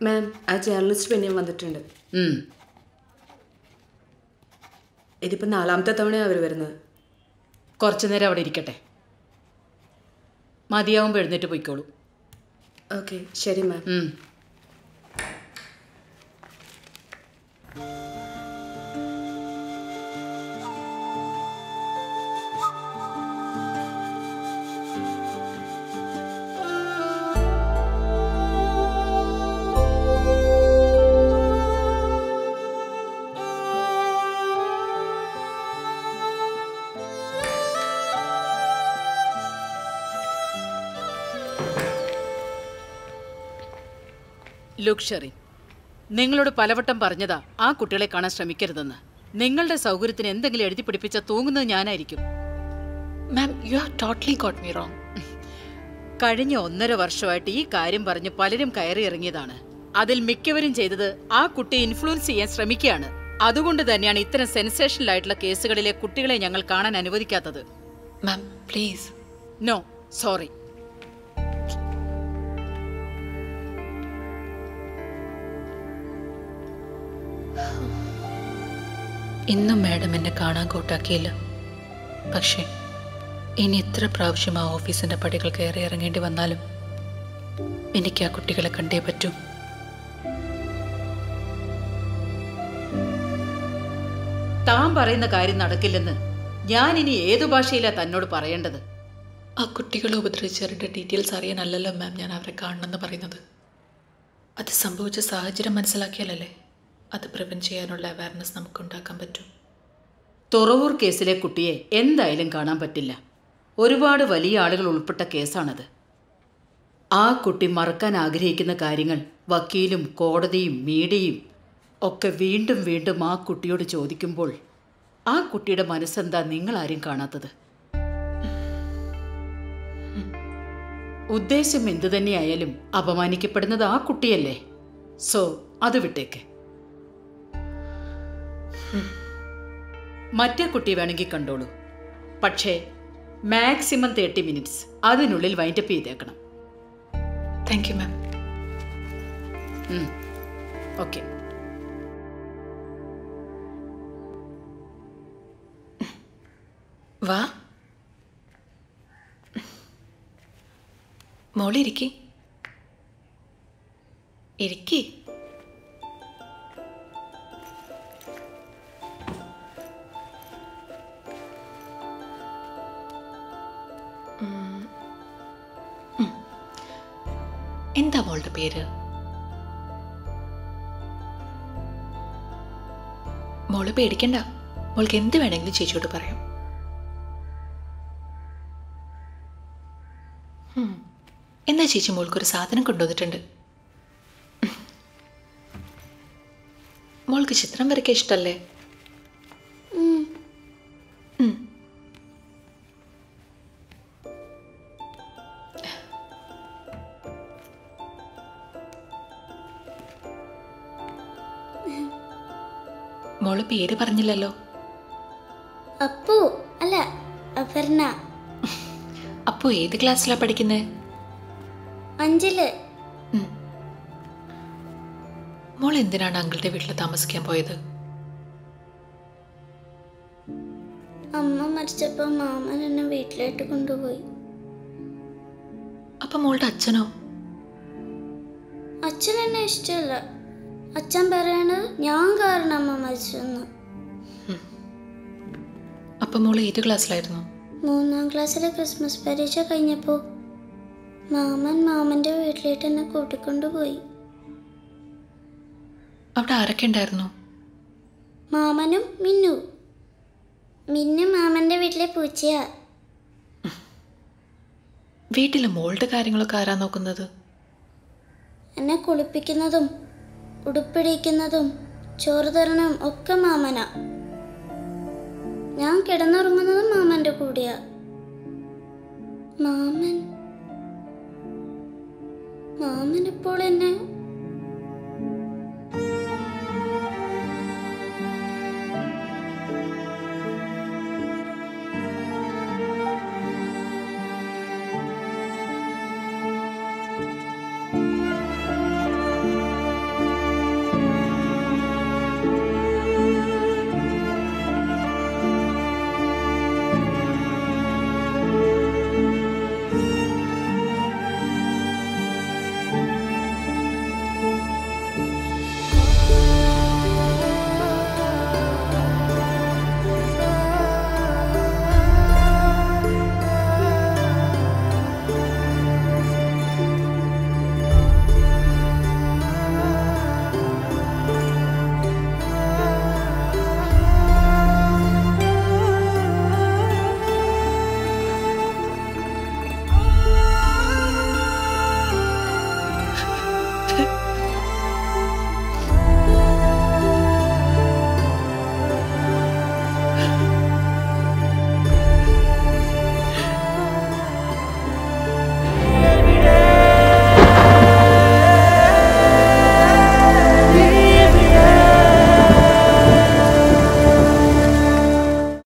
മാം ആ ജേർണലിസ്റ്റ് പിന്നെയും വന്നിട്ടുണ്ട് ഉം. ഇതിപ്പോൾ നാലാമത്തെ തവണയാണ് അവർ വരുന്നത് കുറച്ചു നേരം അവിടെ ഇരിക്കട്ടെ മതിയാവുമ്പോൾ എഴുന്നേറ്റ് പോയിക്കോളൂ ഓക്കെ ശരി മാം ഉം. ലുക്ക് ഷെറിൻ നിങ്ങളോട് പലവട്ടം പറഞ്ഞതാ ആ കുട്ടികളെ കാണാൻ ശ്രമിക്കരുതെന്ന് നിങ്ങളുടെ സൗകര്യത്തിന് എന്തെങ്കിലും എഴുതി പിടിപ്പിച്ച തൂങ്ങുന്നത് ഞാനായിരിക്കും ma'am you have totally got me wrong കഴിഞ്ഞ ഒന്നര വർഷമായിട്ട് ഈ കാര്യം പറഞ്ഞ് പലരും കയറി ഇറങ്ങിയതാണ് അതിൽ മിക്കവരും ചെയ്തത് ആ കുട്ടിയെ ഇൻഫ്ലുവൻസ് ചെയ്യാൻ ശ്രമിക്കുകയാണ് അതുകൊണ്ട് തന്നെയാണ് ഇത്തരം സെൻസേഷണൽ ആയിട്ടുള്ള കേസുകളിലെ കുട്ടികളെ ഞങ്ങൾ കാണാൻ അനുവദിക്കാത്തത് മാം പ്ലീസ് നോ സോറി ഇന്നും മാഡം എന്നെ കാണാൻ കൂട്ടാക്കിയില്ല പക്ഷേ ഇനി എത്ര പ്രാവശ്യം ആ ഓഫീസിന്റെ പടികൾ കയറി ഇറങ്ങേണ്ടി വന്നാലും എനിക്ക് ആ കുട്ടികളെ കണ്ടേ പറ്റൂ താൻ പറയുന്ന കാര്യം നടക്കില്ലെന്ന് ഞാൻ ഇനി ഏതു ഭാഷയിലാ തന്നോട് പറയേണ്ടത് ആ കുട്ടികളെ ഉപദ്രവിച്ചവരുടെ ഡീറ്റെയിൽസ് അറിയാനല്ലല്ലോ മാം ഞാൻ അവരെ കാണണമെന്ന് പറയുന്നത് അത് സംഭവിച്ച സാഹചര്യം മനസ്സിലാക്കിയാലല്ലേ അത് പ്രിവെൻറ്റ് ചെയ്യാനുള്ള അവയർനെസ് നമുക്ക് ഉണ്ടാക്കാൻ പറ്റും തുറവൂർ കേസിലെ കുട്ടിയെ എന്തായാലും കാണാൻ പറ്റില്ല ഒരുപാട് വലിയ ആളുകൾ ഉൾപ്പെട്ട കേസാണത് ആ കുട്ടി മറക്കാൻ ആഗ്രഹിക്കുന്ന കാര്യങ്ങൾ വക്കീലും കോടതിയും മീഡിയയും ഒക്കെ വീണ്ടും വീണ്ടും ആ കുട്ടിയോട് ചോദിക്കുമ്പോൾ ആ കുട്ടിയുടെ മനസ്സെന്താ നിങ്ങളാരും കാണാത്തത് ഉദ്ദേശം എന്തു തന്നെയായാലും അപമാനിക്കപ്പെടുന്നത് ആ കുട്ടിയല്ലേ സോ അത് വിട്ടേക്ക് മറ്റേ കുട്ടി വേണമെങ്കിൽ കണ്ടോളൂ പക്ഷേ മാക്സിമം തേർട്ടി മിനിറ്റ്സ് അതിനുള്ളിൽ വൈൻഡപ്പ് ചെയ്തേക്കണം താങ്ക് യു മാം ഓക്കെ വാ മോളി ഇരിക്കി ഇരിക്കി എന്താ മോളുടെ പേര് മോള് പേടിക്കണ്ട മോൾക്ക് എന്ത് വേണമെങ്കിലും ചേച്ചിയോട് പറയാം ഉം. എന്നാ ചേച്ചി മോൾക്കൊരു സാധനം കൊണ്ടുവന്നിട്ടുണ്ട് മോൾക്ക് ചിത്രം വരയ്ക്കാൻ ഇഷ്ടല്ലേ ഉം. മോള് പേര് പറഞ്ഞില്ലല്ലോ അപ്പു അല്ല അപർണ അപ്പോ ഏത് ക്ലാസ്സിലാ പഠിക്കുന്നത് അഞ്ചില് മോൾ എന്തിനാണ് അങ്കിളുടെ വീട്ടിൽ താമസിക്കാൻ പോയത് അമ്മ മരിച്ചപ്പോൾ മാമൻ എന്നെ വീട്ടിലോട്ട് കൊണ്ടുപോയി അപ്പൊ മോളുടെ അച്ഛനോ അച്ഛൻ എന്നെ ഇഷ്ടമല്ല അച്ഛൻ പറയണത് ഞാൻ കാരണം അമ്മ മരിച്ചെന്ന് അപ്പൊ മോൾ ഏത് ക്ലാസ്സിലായിരുന്നു മൂന്നാം ക്ലാസ്സിലെ ക്രിസ്മസ് പരീക്ഷ കഴിഞ്ഞപ്പോൾ മാമൻ മാമൻ്റെ വീട്ടിലേക്ക് എന്നെ കൂട്ടിക്കൊണ്ടുപോയി അവിടെ ആരൊക്കെ ഉണ്ടായിരുന്നു മാമനും മിന്നു മിന്നു മാമൻ്റെ വീട്ടിലെ പൂച്ചയാ വീട്ടിൽ മോളുടെ കാര്യങ്ങളൊക്കെ ആരാ നോക്കുന്നത് എന്നെ കുളിപ്പിക്കുന്നതും ഉടുപ്പിടിക്കുന്നതും ചോറ് തരണതും ഒക്കെ മാമനാ ഞാൻ കിടന്നുറങ്ങുന്നതും മാമൻ്റെ കൂടെയാ മാമൻ മാമൻ ഇപ്പോൾ എന്നെ